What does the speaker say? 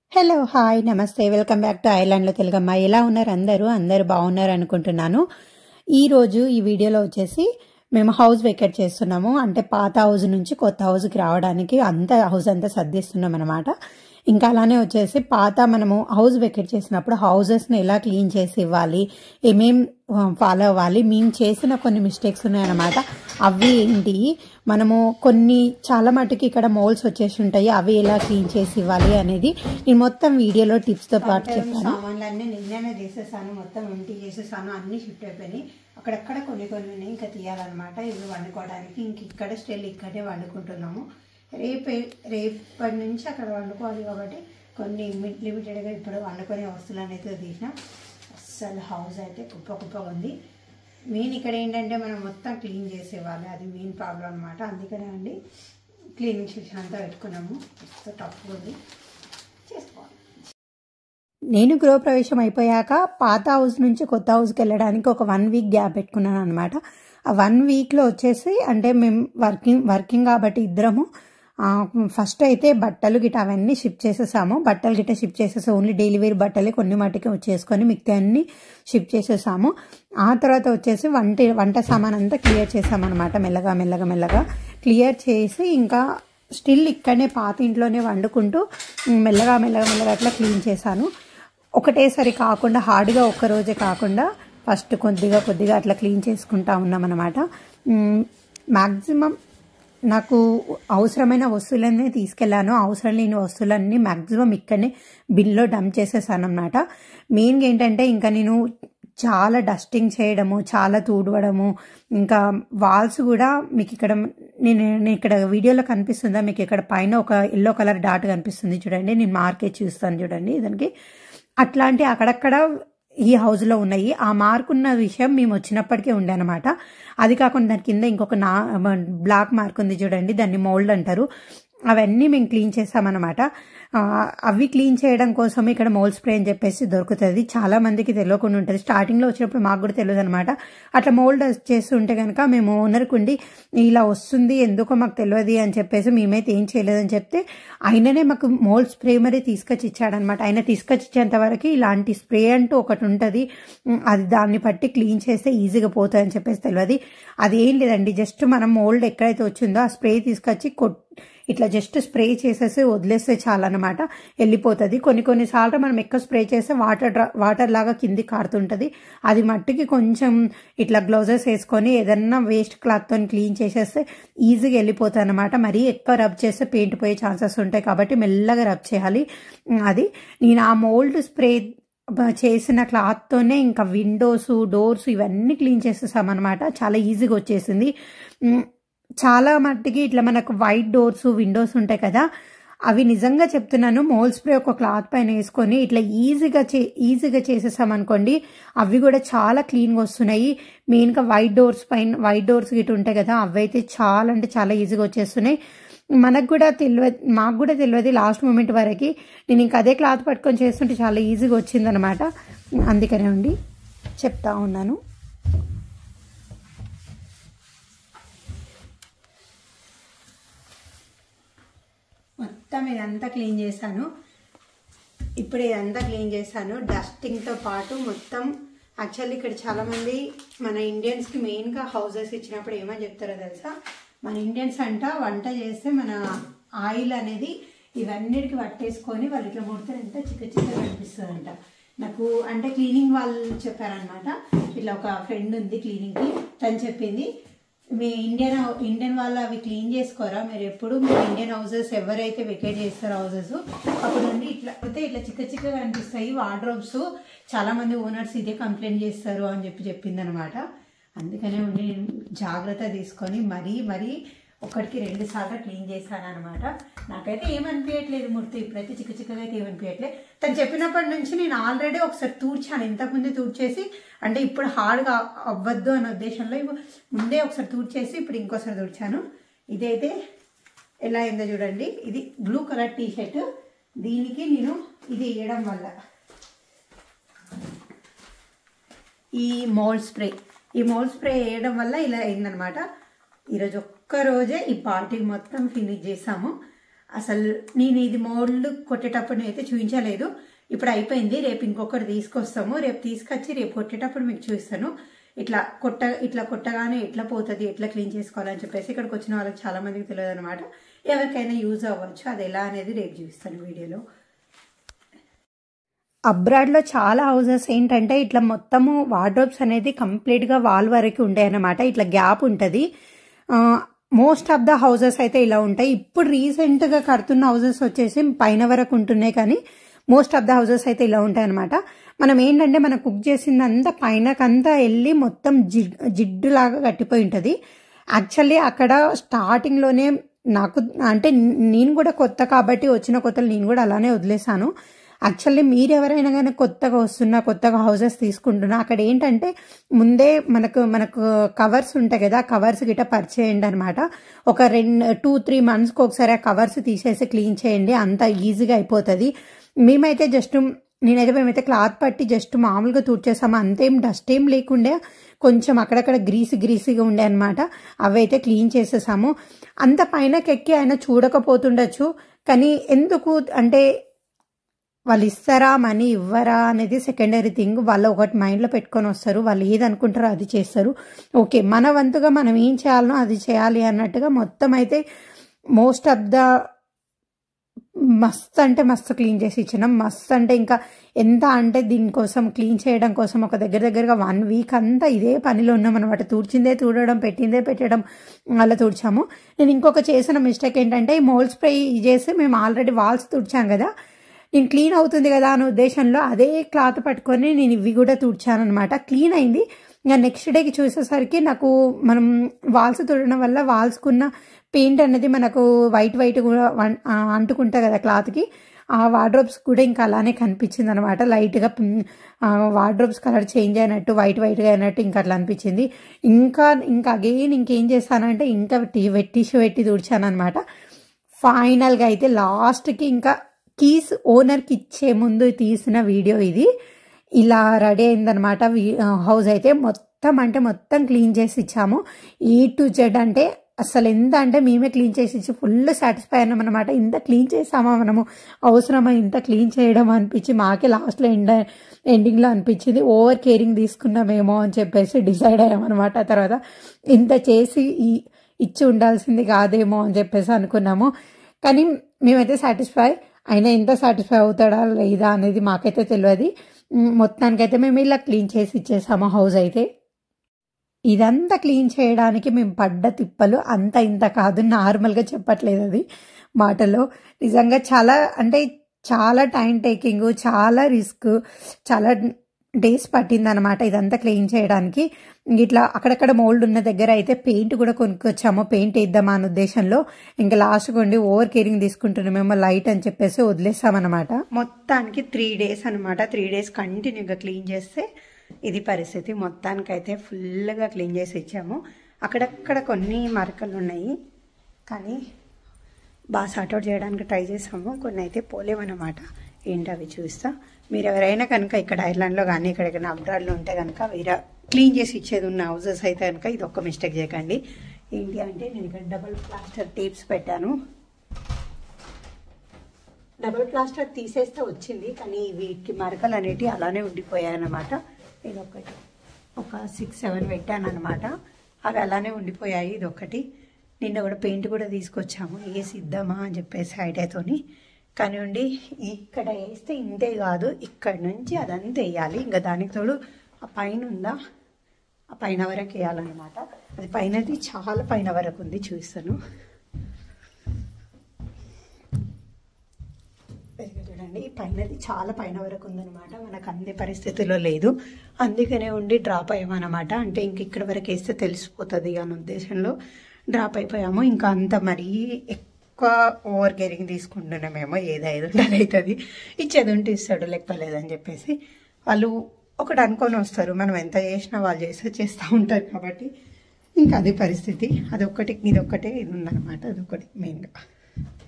hello hi నమస్తే welcome back to ఐలాండ్లో తెలుగమ్మ ఎలా ఉన్నారు అందరూ అందరూ బాగున్నారు అనుకుంటున్నాను ఈరోజు ఈ వీడియోలో వచ్చేసి మేము హౌస్ వెకేట్ చేస్తున్నాము అంటే పాత హౌస్ నుంచి కొత్త హౌస్కి రావడానికి అంత హౌస్ అంతా సర్దిస్తున్నాం అనమాట ఇంకా అలానే వచ్చేసి పాత మనము హౌస్ వెకేట్ చేసినప్పుడు హౌజెస్ని ఎలా క్లీన్ చేసి ఇవ్వాలి ఏమేం ఫాలో అవ్వాలి మేము చేసిన కొన్ని మిస్టేక్స్ ఉన్నాయన్నమాట అవి ఏంటి మనము కొన్ని చాలా మటుకు ఇక్కడ మోల్స్ వచ్చేసి ఉంటాయి అవి ఎలా క్లీన్ చేసి ఇవ్వాలి అనేది నేను మొత్తం వీడియోలో టిప్స్తో పాటు చెప్పాను సామాన్లన్నీ నిన్ననే చేసేసాను మొత్తం ఎంటీ చేసేసాను అన్ని షిఫ్ట్ అయిపోయినాయి అక్కడక్కడ కొన్ని కొన్ని ఉన్నాయి ఇంకా తీయాలన్నమాట ఇవి వండుకోవడానికి ఇంక ఇక్కడ స్టిల్ ఇక్కడే వండుకుంటున్నాము రేపు రేపటి నుంచి అక్కడ వండుకోవాలి కాబట్టి కొన్ని లిమిటెడ్గా ఇప్పుడు వండుకునే వస్తువులను అయితే తీసినాం అస్సలు హౌస్ అయితే కుప్ప కుప్పగా ఉంది మెయిన్ ఇక్కడ ఏంటంటే మనం మొత్తం క్లీన్ చేసేవాళ్ళు అది మెయిన్ ప్రాబ్లం అనమాట అందుకనే అండి క్లీనింగ్ సెక్షన్ అంతా పెట్టుకున్నాము మస్తు టఫ్ ఉంది చేసుకోవాలి నేను గృహప్రవేశం అయిపోయాక పాత హౌస్ నుంచి కొత్త హౌస్కి వెళ్ళడానికి ఒక వన్ వీక్ గ్యాప్ పెట్టుకున్నాను అనమాట ఆ వన్ వీక్లో వచ్చేసి అంటే మేము వర్కింగ్ వర్కింగ్ కాబట్టి ఇద్దరము ఫస్ట్ అయితే బట్టలు గిట్ట అవన్నీ షిఫ్ట్ చేసేసాము బట్టలు గిట్ట షిఫ్ట్ చేసేసాము ఓన్లీ డైలీ వేర్ బట్టలే కొన్ని మటుకి వచ్చేసుకొని మిగతా అన్ని షిఫ్ట్ చేసేసాము ఆ తర్వాత వచ్చేసి వంట వంట సామాన్ అంతా క్లియర్ చేసామన్నమాట మెల్లగా మెల్లగా మెల్లగా క్లియర్ చేసి ఇంకా స్టిల్ ఇక్కడనే పాత ఇంట్లోనే వండుకుంటూ మెల్లగా మెల్లగా మెల్లగా అట్లా క్లీన్ చేశాను ఒకటేసారి కాకుండా హార్డ్గా ఒక్కరోజే కాకుండా ఫస్ట్ కొద్దిగా కొద్దిగా అట్లా క్లీన్ చేసుకుంటా ఉన్నామన్నమాట మ్యాక్సిమం నాకు అవసరమైన వస్తువులన్నీ తీసుకెళ్లాను అవసరం లేని వస్తువులన్నీ మ్యాక్సిమం ఇక్కడనే బిన్లో డంప్ చేసేసాను అనమాట మెయిన్గా ఏంటంటే ఇంకా నేను చాలా డస్టింగ్ చేయడము చాలా తూడవడము ఇంకా వాల్స్ కూడా మీకు ఇక్కడ నేను నేను ఇక్కడ వీడియోలో కనిపిస్తుందా మీకు ఇక్కడ పైన ఒక ఎల్లో కలర్ డాట్ కనిపిస్తుంది చూడండి నేను మార్కే చూస్తాను చూడండి దానికి అట్లాంటి అక్కడక్కడ ఈ హౌస్లో ఉన్నాయి ఆ మార్క్ ఉన్న విషయం మేము వచ్చినప్పటికే ఉండే అనమాట అది కాకుండా దాని కింద ఇంకొక నా బ్లాక్ మార్క్ ఉంది చూడండి దాన్ని మోల్డ్ అంటారు అవన్నీ మేము క్లీన్ చేసామన్నమాట అవి క్లీన్ చేయడం కోసం ఇక్కడ మోల్ స్ప్రే అని చెప్పేసి దొరుకుతుంది చాలా మందికి తెలియకుండా ఉంటుంది స్టార్టింగ్లో వచ్చినప్పుడు మాకు కూడా తెలియదు అనమాట అట్లా మోల్డ్ చేస్తుంటే కనుక మేము ఓనర్కి ఉండి ఇలా వస్తుంది ఎందుకో మాకు తెలియదు అని చెప్పేసి మేమైతే ఏం చేయలేదని చెప్తే ఆయననే మాకు మోల్డ్ స్ప్రే మరీ తీసుకొచ్చి ఇచ్చాడనమాట ఆయన తీసుకొచ్చి ఇచ్చేంత వరకు ఇలాంటి స్ప్రే అంటూ ఒకటి ఉంటుంది అది దాన్ని బట్టి క్లీన్ చేస్తే ఈజీగా పోతుంది అని చెప్పేసి తెలియదు అది ఏం లేదండి జస్ట్ మనం మోల్డ్ ఎక్కడైతే వచ్చిందో ఆ స్ప్రే తీసుకొచ్చి కొట్ ఇట్లా జస్ట్ స్ప్రే చేసేసి వదిలేస్తే చాలన్నమాట వెళ్ళిపోతుంది కొన్ని కొన్నిసార్లు మనం ఎక్కువ స్ప్రే చేస్తే వాటర్ వాటర్ లాగా కింది కారుతుంటుంది అది మట్టికి కొంచెం ఇట్లా గ్లౌజెస్ వేసుకొని ఏదన్నా వేస్ట్ క్లాత్తో క్లీన్ చేసేస్తే ఈజీగా వెళ్ళిపోతుంది అనమాట మరీ ఎక్కువ రబ్ చేస్తే పెయింట్ పోయే ఛాన్సెస్ ఉంటాయి కాబట్టి మెల్లగా రబ్ చేయాలి అది నేను ఆ మోల్డ్ స్ప్రే చేసిన క్లాత్తోనే ఇంకా విండోస్ డోర్స్ ఇవన్నీ క్లీన్ చేసేసామన్నమాట చాలా ఈజీగా వచ్చేసింది చాలా మట్టికి ఇట్లా మనకు వైట్ డోర్స్ విండోస్ ఉంటాయి కదా అవి నిజంగా చెప్తున్నాను మోల్ స్ప్రే ఒక క్లాత్ పైన వేసుకొని ఇట్లా ఈజీగా చే ఈజీగా చేసేసామనుకోండి అవి కూడా చాలా క్లీన్గా వస్తున్నాయి మెయిన్గా వైట్ డోర్స్ పైన వైట్ డోర్స్ గిట్ట ఉంటాయి కదా అవి అయితే చాలా అంటే చాలా ఈజీగా వచ్చేస్తున్నాయి మనకు కూడా తెలియదు మాకు కూడా తెలియదు లాస్ట్ మూమెంట్ వరకు నేను ఇంకా అదే క్లాత్ పట్టుకొని చేస్తుంటే చాలా ఈజీగా వచ్చిందనమాట అందుకనే ఉండి చెప్తా ఉన్నాను మొత్తం ఇదంతా క్లీన్ చేశాను ఇప్పుడు ఇదంతా క్లీన్ చేశాను డస్టింగ్తో పాటు మొత్తం యాక్చువల్లీ ఇక్కడ చాలామంది మన ఇండియన్స్కి మెయిన్గా హౌసెస్ ఇచ్చినప్పుడు ఏమని చెప్తారో తెలుసా మన ఇండియన్స్ అంట వంట చేస్తే మన ఆయిల్ అనేది ఇవన్నిటికి పట్టేసుకొని వాళ్ళు ఇట్లా ముడతారంట చిక్క చిక్క కనిపిస్తుందంట నాకు అంటే క్లీనింగ్ వాళ్ళు చెప్పారనమాట ఇట్లా ఒక ఫ్రెండ్ ఉంది క్లీనింగ్కి తను చెప్పింది మీ ఇండియన్ ఇండియన్ వాళ్ళు అవి క్లీన్ చేసుకోరా మీరు ఎప్పుడు మీ ఇండియన్ హౌసెస్ ఎవరైతే వెకేట్ చేస్తారో హౌసెస్ అప్పుడు నుండి ఇట్లా అయితే ఇట్లా చిక్క చిక్కగా అనిపిస్తాయి వార్డ్రోబ్స్ చాలా మంది ఓనర్స్ ఇదే కంప్లైంట్ చేస్తారు అని చెప్పి చెప్పింది అనమాట అందుకనే ఉండి జాగ్రత్త తీసుకొని మరీ మరీ ఒకటికి రెండు సార్లు క్లీన్ చేశాను అనమాట నాకైతే ఏమనిపించట్లేదు మూర్తి ఇప్పుడైతే చిక్క చిక్కగా అయితే ఏమనిపించట్లేదు తను చెప్పినప్పటి నుంచి నేను ఆల్రెడీ ఒకసారి తూడ్చాను ఇంతకుముందు తూడ్చేసి అంటే ఇప్పుడు హార్డ్గా అవ్వద్దు అనే ఉద్దేశంలో ముందే ఒకసారి తూడ్చేసి ఇప్పుడు ఇంకోసారి తూడ్చాను ఇదైతే ఎలా అయిందో చూడండి ఇది బ్లూ కలర్ టీ షర్ట్ దీనికి నేను ఇది వేయడం వల్ల ఈ మోల్ స్ప్రే ఈ మోల్ స్ప్రే వేయడం వల్ల ఇలా అయిందనమాట ఈరోజు ఒక్కరోజే ఈ పార్టీ మొత్తం ఫినిష్ చేసాము అసలు నేను ఇది మోల్డ్ కొట్టేటప్పుడు అయితే చూపించలేదు ఇప్పుడు అయిపోయింది రేపు ఇంకొకటి తీసుకొస్తాము రేపు తీసుకొచ్చి రేపు కొట్టేటప్పుడు మీకు చూపిస్తాను ఇట్లా కొట్ట ఇట్లా కొట్టగానే ఎట్లా పోతుంది ఎట్లా క్లీన్ చేసుకోవాలని చెప్పేసి ఇక్కడికి వచ్చిన వాళ్ళకి చాలా మందికి తెలియదు అనమాట ఎవరికైనా యూజ్ అవ్వచ్చు అది ఎలా అనేది రేపు చూపిస్తాను వీడియోలో అబ్రాడ్లో చాలా హౌసెస్ ఏంటంటే ఇట్లా మొత్తము వార్డ్రోబ్స్ అనేది కంప్లీట్గా వాల్ వరకు ఉంటాయి అన్నమాట ఇట్లా గ్యాప్ ఉంటుంది మోస్ట్ ఆఫ్ ద హౌసెస్ అయితే ఇలా ఉంటాయి ఇప్పుడు రీసెంట్గా కడుతున్న హౌసెస్ వచ్చేసి పైన వరకు ఉంటున్నాయి కానీ మోస్ట్ ఆఫ్ ద హౌసెస్ అయితే ఇలా ఉంటాయి అనమాట మనం ఏంటంటే మనం కుక్ చేసిందంతా పైనకంతా వెళ్ళి మొత్తం జిడ్ జిడ్డులాగా కట్టిపోయి ఉంటుంది యాక్చువల్లీ అక్కడ స్టార్టింగ్లోనే నాకు అంటే నేను కూడా కొత్త కాబట్టి వచ్చిన కొత్తలు నేను కూడా అలానే వదిలేసాను యాక్చువల్లీ మీరు ఎవరైనా కానీ కొత్తగా వస్తున్నా కొత్తగా హౌసెస్ తీసుకుంటున్నా అక్కడ ఏంటంటే ముందే మనకు మనకు కవర్స్ ఉంటాయి కదా కవర్స్ గిట్ట పరిచేయండి అనమాట ఒక రెండు టూ త్రీ మంత్స్కి ఒకసారి ఆ కవర్స్ తీసేసి క్లీన్ చేయండి అంత ఈజీగా అయిపోతుంది మేమైతే జస్ట్ నేనైతే మేమైతే క్లాత్ పట్టి జస్ట్ మామూలుగా తుడిచేసాము అంతేం డస్ట్ ఏం లేకుండే కొంచెం అక్కడక్కడ గ్రీసి గ్రీసీగా ఉండే అనమాట అవి అయితే క్లీన్ చేసేసాము అంత పైనకి ఎక్కి ఆయన చూడకపోతుండొచ్చు కానీ ఎందుకు అంటే వాళ్ళు ఇస్తారా మనీ ఇవ్వరా అనేది సెకండరీ థింగ్ వాళ్ళు ఒకటి మైండ్లో పెట్టుకొని వస్తారు వాళ్ళు ఏది అనుకుంటారో అది చేస్తారు ఓకే మన వంతుగా మనం ఏం చేయాలనో అది చేయాలి అన్నట్టుగా మొత్తం అయితే మోస్ట్ ఆఫ్ ద మస్త్ అంటే మస్తు క్లీన్ చేసి ఇచ్చినాం మస్త్ అంటే ఇంకా ఎంత అంటే దీనికోసం క్లీన్ చేయడం కోసం ఒక దగ్గర దగ్గరగా వన్ వీక్ అంతా ఇదే పనిలో ఉన్నాం అనమాట తుడిచిందే తుడడం పెట్టిందే పెట్టడం అలా తుడిచాము నేను ఇంకొక చేసిన మిస్టేక్ ఏంటంటే ఈ మోల్ స్ప్రే చేసి మేము ఆల్రెడీ వాల్స్ తుడిచాం కదా నేను క్లీన్ అవుతుంది కదా అనే ఉద్దేశంలో అదే క్లాత్ పట్టుకొని నేను ఇవి కూడా తుడిచాను అనమాట క్లీన్ అయింది ఇంకా నెక్స్ట్ డేకి చూసేసరికి నాకు మనం వాల్స్ తుడడం వల్ల వాల్స్కున్న పెయింట్ అనేది మనకు వైట్ వైట్ కూడా అంటుకుంటుంది కదా క్లాత్కి ఆ వార్డ్రోబ్స్ కూడా ఇంకా అలానే కనిపించింది అనమాట లైట్గా వార్డ్రోబ్స్ కలర్ చేంజ్ అయినట్టు వైట్ వైట్గా అయినట్టు ఇంకా అట్లా అనిపించింది ఇంకా ఇంకా అగైన్ ఇంకేం చేస్తానంటే ఇంకా వెట్ టిష్యూ పెట్టి తుడిచాను అనమాట ఫైనల్గా అయితే లాస్ట్కి ఇంకా కీస్ ఓనర్కి ఇచ్చే ముందు తీసిన వీడియో ఇది ఇలా రెడీ అయిందనమాట హౌస్ అయితే మొత్తం అంటే మొత్తం క్లీన్ చేసి ఇచ్చాము ఏ టు జెడ్ అంటే అసలు ఎంత అంటే మేమే క్లీన్ చేసి ఇచ్చి ఫుల్ సాటిస్ఫై అయినాం అనమాట ఇంత క్లీన్ చేసామా మనము అవసరమా ఇంత క్లీన్ చేయడం అనిపించి మాకే లాస్ట్లో ఎండ ఎండింగ్లో అనిపించింది ఓవర్ కేరింగ్ తీసుకున్నామేమో అని చెప్పేసి డిసైడ్ అయ్యామన్నమాట తర్వాత ఇంత చేసి ఇచ్చి ఉండాల్సింది కాదేమో అని చెప్పేసి అనుకున్నాము కానీ మేమైతే సాటిస్ఫై అయినా ఎంత సాటిస్ఫై అవుతాడా లేదా అనేది మాకైతే తెలియదు మొత్తానికైతే మేము ఇలా క్లీన్ చేసి ఇచ్చేసాము హౌస్ అయితే ఇదంతా క్లీన్ చేయడానికి మేము పడ్డ తిప్పలు అంత ఇంత కాదు నార్మల్గా చెప్పట్లేదు అది మాటలో నిజంగా చాలా అంటే చాలా టైం టేకింగ్ చాలా రిస్క్ చాలా డేస్ పట్టింది అనమాట ఇదంతా క్లీన్ చేయడానికి ఇట్లా అక్కడక్కడ మోల్డ్ ఉన్న దగ్గర అయితే పెయింట్ కూడా కొనుక్కొచ్చాము పెయింట్ వేద్దామా అనే ఉద్దేశంలో ఇంకా లాస్ట్ కొండి ఓవర్ కేరింగ్ తీసుకుంటున్నామేమో లైట్ అని చెప్పేసి వదిలేసామన్నమాట మొత్తానికి త్రీ డేస్ అనమాట త్రీ డేస్ కంటిన్యూగా క్లీన్ చేస్తే ఇది పరిస్థితి మొత్తానికైతే ఫుల్గా క్లీన్ చేసి ఇచ్చాము అక్కడక్కడ కొన్ని మరకలు ఉన్నాయి కానీ బాగా సార్ట్అవుట్ చేయడానికి ట్రై చేసాము కొన్ని అయితే పోలేమన్నమాట ఏంటి అవి చూస్తా మీరు ఎవరైనా కనుక ఇక్కడ ఐర్లాండ్లో కానీ ఎక్కడెక్కడైనా అబ్రాడ్లో ఉంటే కనుక వీర క్లీన్ చేసి ఇచ్చేది ఉన్న హౌసెస్ అయితే కనుక ఇది ఒక్క మిస్టేక్ చేయకండి ఏంటి అంటే నేను ఇక్కడ డబుల్ ప్లాస్టర్ టేప్స్ పెట్టాను డబుల్ ప్లాస్టర్ తీసేస్తే వచ్చింది కానీ వీటికి మరకలు అనేటివి అలానే ఉండిపోయాయి అన్నమాట ఇది ఒకటి ఒక సిక్స్ సెవెన్ పెట్టాను అనమాట అవి అలానే ఉండిపోయాయి ఇది ఒకటి నిన్న కూడా పెయింట్ కూడా తీసుకొచ్చాము వేసి ఇద్దామా అని చెప్పేసి ఐడియాతోని కానీ ఉండి ఇక్కడ వేస్తే ఇంతే కాదు ఇక్కడ నుంచి అదంతా వేయాలి ఇంకా దానికి తోడు ఆ పైన ఉందా ఆ పైన వరకు వేయాలన్నమాట అది పైనది చాలా పైన వరకు ఉంది చూస్తాను చూడండి పైనది చాలా పైన వరకు ఉందన్నమాట మనకు అందే పరిస్థితిలో లేదు అందుకనే ఉండి డ్రాప్ అయ్యామన్నమాట అంటే ఇంక ఇక్కడ వరకు వేస్తే తెలిసిపోతుంది అనే ఉద్దేశంలో డ్రాప్ అయిపోయాము ఇంకా అంత మరీ ఎక్కువ ఓవర్ కేరింగ్ తీసుకుంటున్నామేమో ఏది ఐదు ఉండాలి అవుతుంది ఇచ్చేది ఉంటే ఇస్తాడు లేకపోలేదని చెప్పేసి వాళ్ళు ఒకటి అనుకొని వస్తారు మనం ఎంత చేసినా వాళ్ళు చేస్తే చేస్తూ ఉంటారు కాబట్టి ఇంకా అదే పరిస్థితి అదొక్కటి ఇదొక్కటే ఇది ఉందన్నమాట అదొకటి మెయిన్గా